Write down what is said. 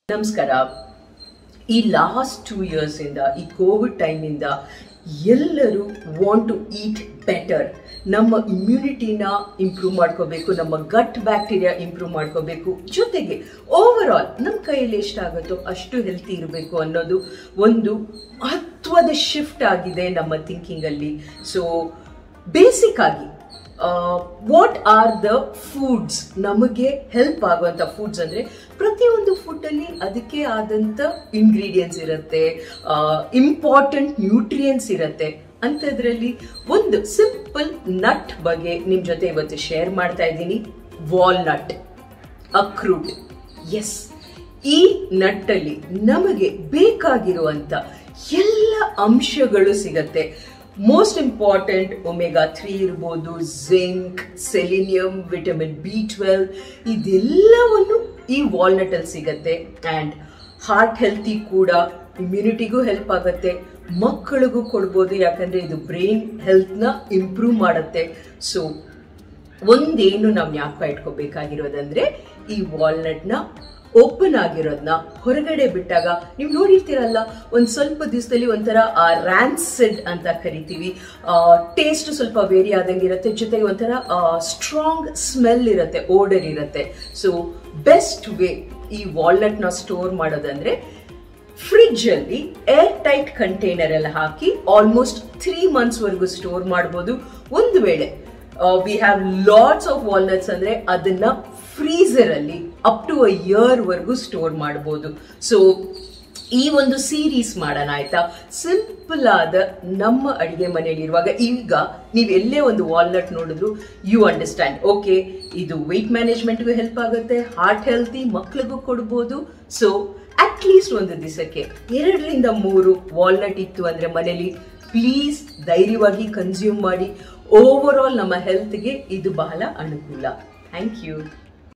ನಮಸ್ಕಾರ ಈ last two years ಇಂದ ಈ ಕೋವಿಡ್ ಟೈಮಿಂದ ಎಲ್ಲರೂ ವಾಂಟ್ ಟು ಈಟ್ ಬೆಟರ್ ನಮ್ಮ ಇಮ್ಯುನಿಟಿನ ಇಂಪ್ರೂವ್ ಮಾಡ್ಕೋಬೇಕು ನಮ್ಮ ಗಟ್ ಬ್ಯಾಕ್ಟೀರಿಯಾ ಇಂಪ್ರೂವ್ ಮಾಡ್ಕೋಬೇಕು ಜೊತೆಗೆ ಓವರ್ ಆಲ್ ನಮ್ಮ ಕೈಯಲ್ಲಿ ಎಷ್ಟಾಗುತ್ತೋ ಅಷ್ಟು ಹೆಲ್ತಿ ಇರಬೇಕು ಅನ್ನೋದು ಒಂದು ಮಹತ್ವದ ಶಿಫ್ಟ್ ಆಗಿದೆ ನಮ್ಮ ಥಿಂಕಿಂಗಲ್ಲಿ ಸೊ ಬೇಸಿಕ್ ಆಗಿ ವಾಟ್ ಆರ್ ದ ಫುಡ್ಸ್ ನಮಗೆ ಹೆಲ್ಪ್ ಆಗುವಂತ ಫುಡ್ಸ್ ಅಂದ್ರೆ ಪ್ರತಿಯೊಂದು ಫುಡ್ ಅಲ್ಲಿ ಅದಕ್ಕೆ ಆದಂತ ಇಂಗ್ರೀಡಿಯೆಂಟ್ಸ್ ಇರುತ್ತೆ ಇಂಪಾರ್ಟೆಂಟ್ ನ್ಯೂಟ್ರಿಯೆಂಟ್ಸ್ ಇರುತ್ತೆ ಅಂಥದ್ರಲ್ಲಿ ಒಂದು ಸಿಂಪಲ್ ನಟ್ ಬಗ್ಗೆ ನಿಮ್ ಜೊತೆ ಇವತ್ತು ಶೇರ್ ಮಾಡ್ತಾ ಇದ್ದೀನಿ ವಾಲ್ನಟ್ ಅಕ್ರೂಟ್ ಎಸ್ ಈ ನಟ್ಟಲ್ಲಿ ನಮಗೆ ಬೇಕಾಗಿರುವಂತ ಎಲ್ಲ ಅಂಶಗಳು ಸಿಗತ್ತೆ ಮೋಸ್ಟ್ ಇಂಪಾರ್ಟೆಂಟ್ ಒಮೆಗಾ ತ್ರೀ ಇರ್ಬೋದು zinc selenium vitamin B twelve ಇದೆಲ್ಲವನ್ನು ಈ ವಾಲ್ನಟ್ ಅಲ್ಲಿ ಸಿಗತ್ತೆ ಅಂಡ್ ಹಾರ್ಟ್ ಹೆಲ್ತಿ ಕೂಡ ಇಮ್ಯುನಿಟಿಗೂ ಹೆಲ್ಪ್ ಆಗುತ್ತೆ ಮಕ್ಕಳಿಗೂ ಕೊಡ್ಬೋದು ಯಾಕಂದ್ರೆ ಇದು ಬ್ರೈನ್ ಹೆಲ್ತ್ನ ಇಂಪ್ರೂವ್ ಮಾಡುತ್ತೆ ಸೊ ಒಂದೇನು ನಾವು ಜ್ಞಾಪಕ ಇಟ್ಕೋಬೇಕಾಗಿರೋದಂದ್ರೆ ಈ ವಾಲ್ನಟ್ನ ಓಪನ್ ಆಗಿರೋದನ್ನ ಹೊರಗಡೆ ಬಿಟ್ಟಾಗ ನೀವು ನೋಡಿರ್ತೀರಲ್ಲ ಒಂದ್ ಸ್ವಲ್ಪ ದಿವಸದಲ್ಲಿ ಒಂಥರ ರ್ಯಾನ್ಸೆಡ್ ಅಂತ ಕರಿತೀವಿ ಟೇಸ್ಟ್ ಸ್ವಲ್ಪ ವೇರಿ ಆದಂಗೆ ಇರುತ್ತೆ ಜೊತೆಗೆ ಒಂಥರ ಸ್ಟ್ರಾಂಗ್ ಸ್ಮೆಲ್ ಇರುತ್ತೆ ಓಡರ್ ಇರುತ್ತೆ ಸೊ ಬೆಸ್ಟ್ ವೇ ಈ ವಾಲ್ನಟ್ನ ಸ್ಟೋರ್ ಮಾಡೋದಂದ್ರೆ ಫ್ರಿಡ್ಜ್ ಅಲ್ಲಿ ಏರ್ ಟೈಟ್ ಕಂಟೈನರ್ ಎಲ್ಲ ಹಾಕಿ ಆಲ್ಮೋಸ್ಟ್ ತ್ರೀ ಮಂತ್ಸ್ ವರೆಗೂ ಸ್ಟೋರ್ ಮಾಡಬಹುದು ಒಂದು ವೇಳೆ we have lots of walnuts ಅಂದ್ರೆ ಅದನ್ನ ಫ್ರೀಸರ್ ಅಲ್ಲಿ ಅಪ್ ಟು ಅ ಇಯರ್ ವರೆಗೂ ಸ್ಟೋರ್ ಮಾಡಬಹುದು ಸೊ ಈ ಒಂದು ಸೀರೀಸ್ ಮಾಡೋಣ ಆಯ್ತಾ ಸಿಂಪಲ್ ಆದ ನಮ್ಮ ಅಡಿಗೆ ಮನೆಯಲ್ಲಿ ಇರುವಾಗ ಈಗ ನೀವು ಎಲ್ಲೇ ಒಂದು ವಾಲ್ನಟ್ ನೋಡಿದ್ರು ಯು ಅಂಡರ್ಸ್ಟ್ಯಾಂಡ್ ಓಕೆ ಇದು ವೆಯ್ಟ್ ಮ್ಯಾನೇಜ್ಮೆಂಟ್ಗೂ ಹೆಲ್ಪ್ ಆಗುತ್ತೆ ಹಾರ್ಟ್ ಹೆಲ್ತಿ ಮಕ್ಳಿಗೂ ಕೊಡ್ಬೋದು ಸೊ ಅಟ್ ಲೀಸ್ಟ್ ಒಂದು ದಿವಸಕ್ಕೆ ಎರಡರಿಂದ ಮೂರು ವಾಲ್ನಟ್ ಇತ್ತು ಅಂದ್ರೆ ಮನೇಲಿ ಪ್ಲೀಸ್ ಧೈರ್ಯವಾಗಿ ಕನ್ಸ್ಯೂಮ್ ಮಾಡಿ ಓವರ್ ಆಲ್ ನಮ್ಮ ಹೆಲ್ತ್ಗೆ ಇದು ಬಹಳ ಅನುಕೂಲ ಥ್ಯಾಂಕ್ ಯು